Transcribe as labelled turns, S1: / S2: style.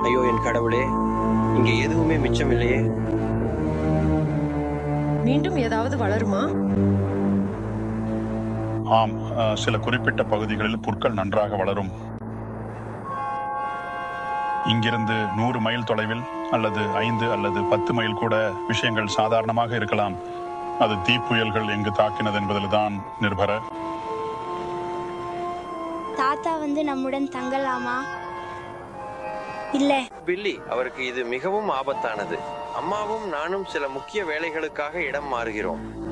S1: ஐயோ என் கடவுளே இங்கே எதுவுமே மிச்சமில்லையே
S2: மீண்டும் ஏதாவது வளருமா
S3: ஆம் அஹ், சில குறிப்பிட்ட பகுதிகளில் புற்கள் நன்றாக வளரும் இங்கிருந்து நூறு மைல் தொலைவில் அல்லது ஐந்து அல்லது பத்து மைல் கூட விஷயங்கள் சாதாரணமாக இருக்கலாம் அது தீப்புயல்கள் எங்கு தாக்கினது என்பதில்தான் நிர்பர
S4: தாத்தா வந்து நம்முடன் தங்கலாமா இல்ல
S1: பில்லி அவருக்கு இது மிகவும் ஆபத்தானது அம்மாவும் நானும் சில முக்கிய வேலைகளுக்காக இடம் மாறுகிறோம்